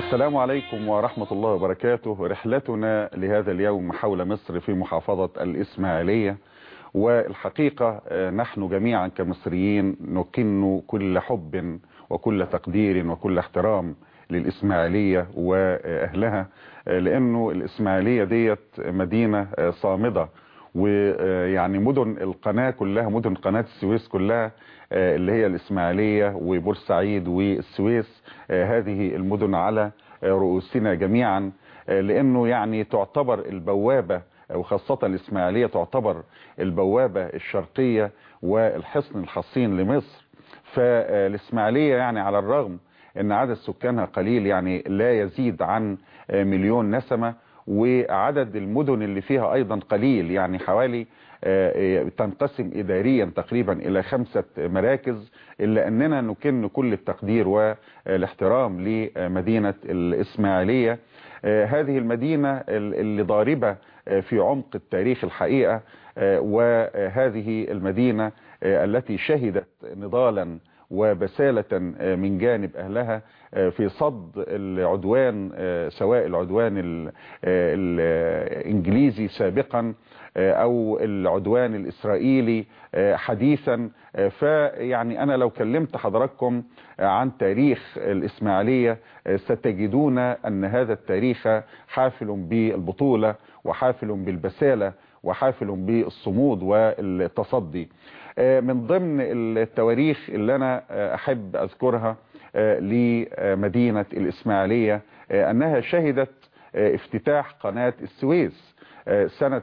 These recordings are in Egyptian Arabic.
السلام عليكم ورحمة الله وبركاته رحلتنا لهذا اليوم حول مصر في محافظة الإسماعيلية والحقيقة نحن جميعا كمصريين نكن كل حب وكل تقدير وكل احترام للإسماعيلية وأهلها لأنه الإسماعيلية ديت مدينة صامدة ويعني مدن القناة كلها مدن قناة السويس كلها اللي هي الإسماعيلية وبورسعيد والسويس هذه المدن على رؤوسنا جميعا لأنه يعني تعتبر البوابة وخاصة الإسماعيلية تعتبر البوابة الشرقية والحصن الحصين لمصر فالإسماعيلية يعني على الرغم ان عدد سكانها قليل يعني لا يزيد عن مليون نسمة وعدد المدن اللي فيها ايضا قليل يعني حوالي تنقسم اداريا تقريبا الى خمسة مراكز الا اننا نكن كل التقدير والاحترام لمدينة الاسماعيلية هذه المدينة اللي ضاربة في عمق التاريخ الحقيقة وهذه المدينة التي شهدت نضالا وبسالة من جانب أهلها في صد العدوان سواء العدوان الإنجليزي سابقا أو العدوان الإسرائيلي حديثا فيعني أنا لو كلمت حضراتكم عن تاريخ الإسماعيلية ستجدون أن هذا التاريخ حافل بالبطولة وحافل بالبسالة وحافل بالصمود والتصدي من ضمن التواريخ اللي انا احب اذكرها لمدينة الاسماعيلية انها شهدت افتتاح قناة السويس سنة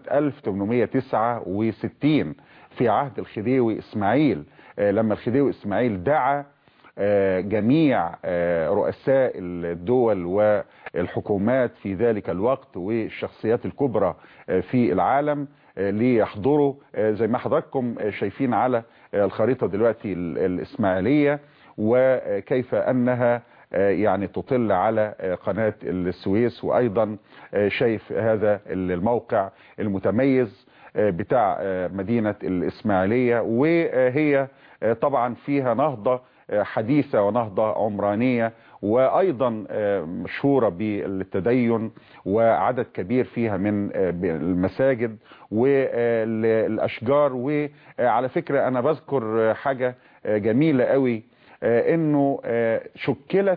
1869 في عهد الخديوي اسماعيل لما الخديوي اسماعيل دعا جميع رؤساء الدول والحكومات في ذلك الوقت والشخصيات الكبرى في العالم ليحضروا زي ما حضراتكم شايفين على الخريطة دلوقتي الإسماعيلية وكيف أنها يعني تطل على قناة السويس وأيضا شايف هذا الموقع المتميز بتاع مدينة الإسماعيلية وهي طبعا فيها نهضة حديثة ونهضة عمرانية وأيضا مشهورة بالتدين وعدد كبير فيها من المساجد والأشجار وعلى فكرة أنا بذكر حاجة جميلة قوي أنه شكلت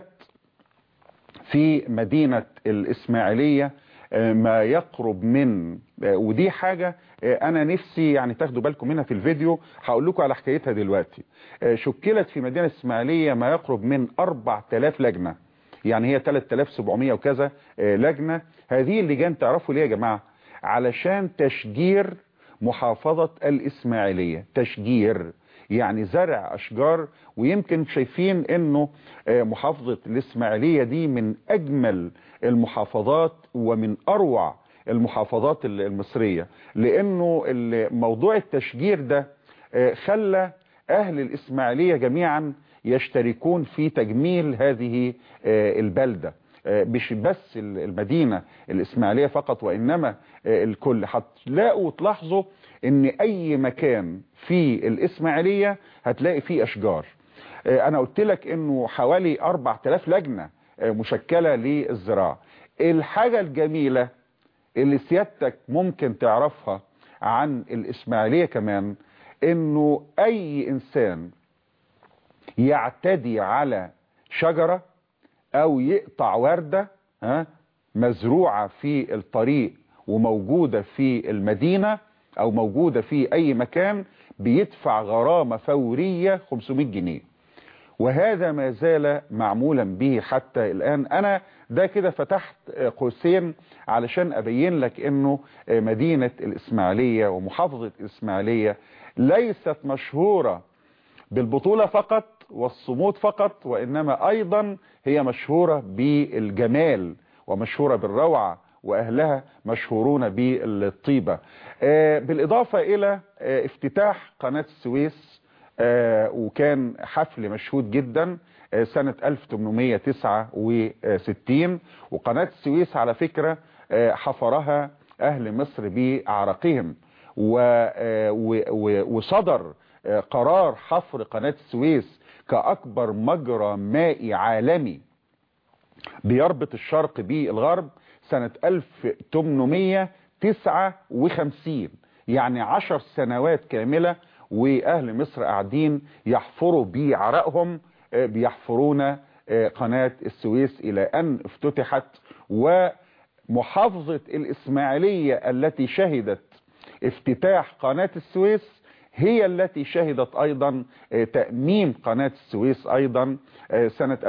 في مدينة الإسماعيلية ما يقرب من ودي حاجة انا نفسي يعني تاخدوا بالكم منها في الفيديو هقول لكم على حكايتها دلوقتي شكلت في مدينة الاسماعيلية ما يقرب من 4000 لجنة يعني هي 3700 وكذا لجنة هذه اللجان تعرفوا ليه يا جماعة علشان تشجير محافظة الاسماعيلية تشجير يعني زرع اشجار ويمكن شايفين انه محافظة الاسماعيلية دي من اجمل المحافظات ومن اروع المحافظات المصرية لانه موضوع التشجير ده خلى اهل الاسماعيلية جميعا يشتركون في تجميل هذه البلدة مش بس المدينة الاسماعيلية فقط وانما الكل هتلاقوا وتلاحظوا ان اي مكان في الاسماعيلية هتلاقي فيه اشجار انا قلت لك انه حوالي 4000 لجنة مشكلة للزراعة الحاجة الجميلة اللي سيادتك ممكن تعرفها عن الاسماعيلية كمان انه اي انسان يعتدي على شجرة او يقطع وردة ها مزروعة في الطريق وموجودة في المدينة او موجودة في اي مكان بيدفع غرامة فورية 500 جنيه وهذا ما زال معمولا به حتى الان انا ده كده فتحت قوسين علشان ابين لك انه مدينة الاسماعيلية ومحافظة الاسماعيلية ليست مشهورة بالبطولة فقط والصمود فقط وانما ايضا هي مشهورة بالجمال ومشهورة بالروعة واهلها مشهورون بالطيبة بالاضافة الى افتتاح قناة السويس وكان حفل مشهود جدا سنة 1869 وقناة السويس على فكرة حفرها اهل مصر باعراقهم وصدر قرار حفر قناة السويس كأكبر مجرى مائي عالمي بيربط الشرق بالغرب سنة 1859 يعني عشر سنوات كاملة وأهل مصر قاعدين يحفروا بعرقهم بيحفرون قناة السويس إلى أن افتتحت ومحافظة الإسماعيلية التي شهدت افتتاح قناة السويس هي التي شهدت أيضا تأميم قناة السويس أيضا سنة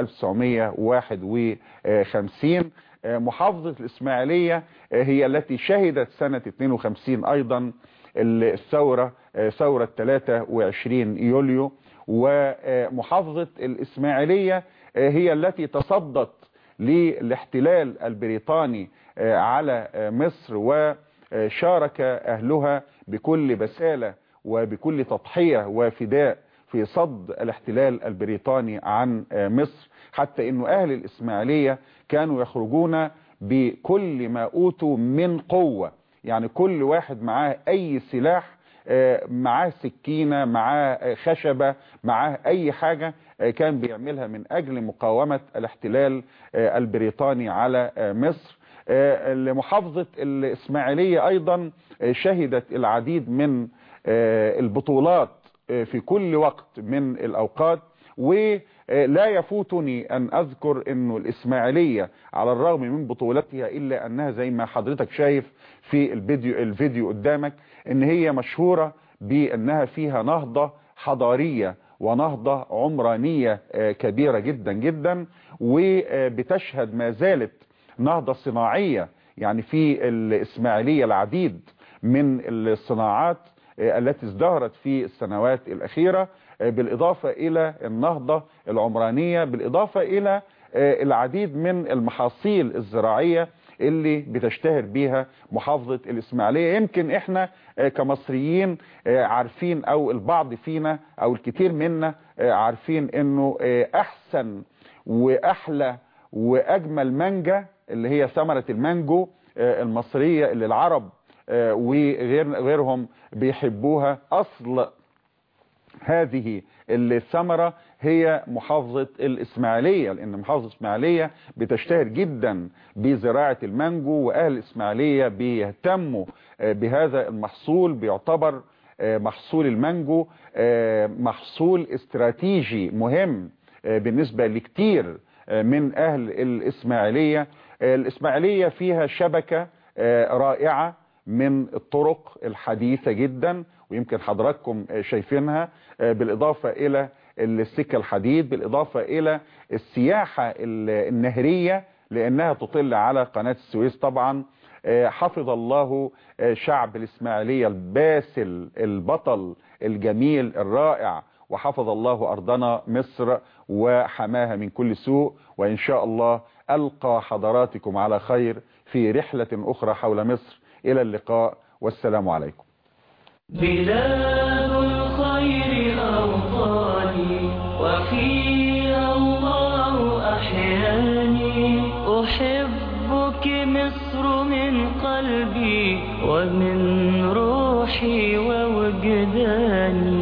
1951 محافظة الإسماعيلية هي التي شهدت سنة 52 أيضا الثورة ثورة 23 يوليو ومحافظة الإسماعيلية هي التي تصدت للاحتلال البريطاني على مصر وشارك أهلها بكل بسالة وبكل تضحية وفداء في صد الاحتلال البريطاني عن مصر حتى انه اهل الاسماعيلية كانوا يخرجون بكل ما اوتوا من قوة يعني كل واحد معاه اي سلاح معاه سكينة معاه خشبة معاه اي حاجة كان بيعملها من اجل مقاومة الاحتلال البريطاني على مصر لمحافظة الاسماعيلية ايضا شهدت العديد من البطولات في كل وقت من الاوقات ولا يفوتني ان اذكر انه الاسماعيلية على الرغم من بطولتها الا انها زي ما حضرتك شايف في الفيديو الفيديو قدامك ان هي مشهورة بانها فيها نهضة حضارية ونهضة عمرانية كبيرة جدا جدا وبتشهد ما زالت نهضة صناعية يعني في الاسماعيلية العديد من الصناعات التي ازدهرت في السنوات الأخيرة بالإضافة إلى النهضة العمرانية بالإضافة إلى العديد من المحاصيل الزراعية اللي بتشتهر بيها محافظة الإسماعيلية يمكن إحنا كمصريين عارفين أو البعض فينا أو الكثير منا عارفين إنه أحسن وأحلى وأجمل مانجا اللي هي ثمرة المانجو المصرية اللي العرب وغير غيرهم بيحبوها اصل هذه الثمرة هي محافظة الاسماعيلية لان محافظة الاسماعيلية بتشتهر جدا بزراعة المانجو واهل الاسماعيلية بيهتموا بهذا المحصول بيعتبر محصول المانجو محصول استراتيجي مهم بالنسبة لكتير من اهل الاسماعيلية الاسماعيلية فيها شبكة رائعة من الطرق الحديثة جدا ويمكن حضراتكم شايفينها بالإضافة إلى السكة الحديد بالإضافة إلى السياحة النهرية لأنها تطل على قناة السويس طبعا حفظ الله شعب الإسماعيلية الباسل البطل الجميل الرائع وحفظ الله أرضنا مصر وحماها من كل سوء وإن شاء الله ألقى حضراتكم على خير في رحلة أخرى حول مصر إلى اللقاء والسلام عليكم بلاد الخير أوطاني وفيها الله أحياني أحبك مصر من قلبي ومن روحي ووجداني